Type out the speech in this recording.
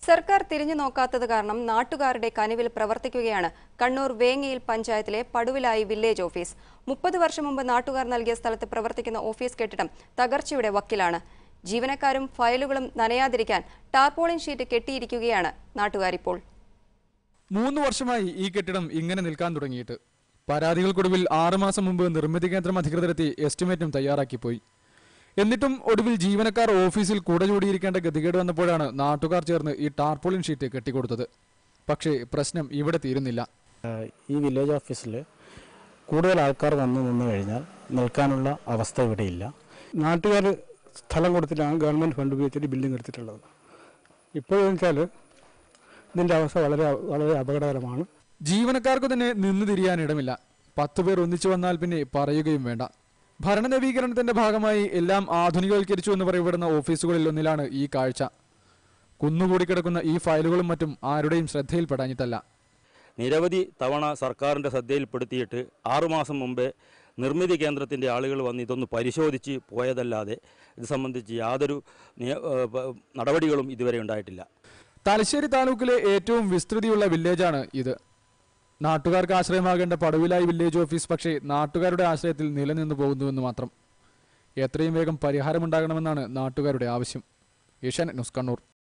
സർക്കാർ തിരിഞ്ഞു നോക്കാത്തത് കാരണം നാട്ടുകാരുടെ കനിവിൽ പ്രവർത്തിക്കുകയാണ് കണ്ണൂർ വേങ്ങയിൽ പഞ്ചായത്തിലെ പടുവിലായി വില്ലേജ് ഓഫീസ് മുപ്പത് വർഷം മുമ്പ് നാട്ടുകാർ നൽകിയ സ്ഥലത്ത് പ്രവർത്തിക്കുന്ന ഓഫീസ് കെട്ടിടം തകർച്ചയുടെ വക്കിലാണ് ജീവനക്കാരും ഫയലുകളും നനയാതിരിക്കാൻ ടാർപോളിൻ ഷീറ്റ് കെട്ടിയിരിക്കുകയാണ് നാട്ടുകാരിപ്പോൾ മൂന്ന് വർഷമായി ഈ കെട്ടിടം ഇങ്ങനെ നിൽക്കാൻ തുടങ്ങിയിട്ട് പരാതികൾക്കൊടുവിൽ ആറുമാസം മുമ്പ് നിർമ്മിതി കേന്ദ്രം അധികൃതരെത്തി എസ്റ്റിമേറ്റും തയ്യാറാക്കിപ്പോയി എന്നിട്ടും ഒടുവിൽ ജീവനക്കാർ ഓഫീസിൽ കൂടെ ചൂടിയിരിക്കേണ്ട ഗതികേട് വന്നപ്പോഴാണ് നാട്ടുകാർ ചേർന്ന് ഈ ടാർപോളിൻ ഷീറ്റ് കെട്ടിക്കൊടുത്തത് പക്ഷേ പ്രശ്നം ഇവിടെ തീരുന്നില്ല ഏഹ് ഈ വില്ലേജ് ഓഫീസിൽ കൂടുതൽ ആൾക്കാർ വന്നു നിന്ന് കഴിഞ്ഞാൽ നിൽക്കാനുള്ള അവസ്ഥ ഇവിടെയില്ല നാട്ടുകാർ സ്ഥലം കൊടുത്തിട്ടാണ് ഗവൺമെൻറ് ഫണ്ട് ഉപയോഗിച്ചിട്ട് ബിൽഡിംഗ് എടുത്തിട്ടുള്ളത് ഇപ്പോഴെന്ന് വെച്ചാൽ ഇതിൻ്റെ അവസ്ഥ വളരെ വളരെ അപകടകരമാണ് ജീവനക്കാർക്ക് തന്നെ നിന്ന് തിരിയാൻ ഇടമില്ല പത്ത് പേർ ഒന്നിച്ചു വന്നാൽ പിന്നെ പറയുകയും വേണ്ട ഭരണ നവീകരണത്തിന്റെ ഭാഗമായി എല്ലാം ആധുനികവൽക്കരിച്ചു എന്ന് പറയപ്പെടുന്ന ഓഫീസുകളിൽ ഒന്നിലാണ് ഈ കാഴ്ച കുന്നുകൂടി കിടക്കുന്ന ഈ ഫയലുകളും മറ്റും ആരുടെയും ശ്രദ്ധയിൽപ്പെടാഞ്ഞിട്ടല്ല നിരവധി തവണ സർക്കാരിൻ്റെ ശ്രദ്ധയിൽപ്പെടുത്തിയിട്ട് ആറുമാസം മുമ്പേ നിർമ്മിതി കേന്ദ്രത്തിൻ്റെ ആളുകൾ വന്ന് ഇതൊന്ന് പരിശോധിച്ച് പോയതല്ലാതെ ഇത് സംബന്ധിച്ച് യാതൊരു നിയ- ഏഹ് പ- നടപടികളും ഇതുവരെ ഉണ്ടായിട്ടില്ല തലശ്ശേരി താലൂക്കിലെ ഏറ്റവും വിസ്തൃതിയുള്ള വില്ലേജാണ് ഇത് നാട്ടുകാർക്ക് ആശ്രയമാകേണ്ട പടവിലായി വില്ലേജ് ഓഫീസ് പക്ഷേ നാട്ടുകാരുടെ ആശ്രയത്തിൽ നിലനിന്നു പോകുന്നുവെന്ന് മാത്രം എത്രയും വേഗം പരിഹാരമുണ്ടാകണമെന്നാണ് നാട്ടുകാരുടെ ആവശ്യം ഏഷ്യാനെറ്റ് ന്യൂസ് കണ്ണൂർ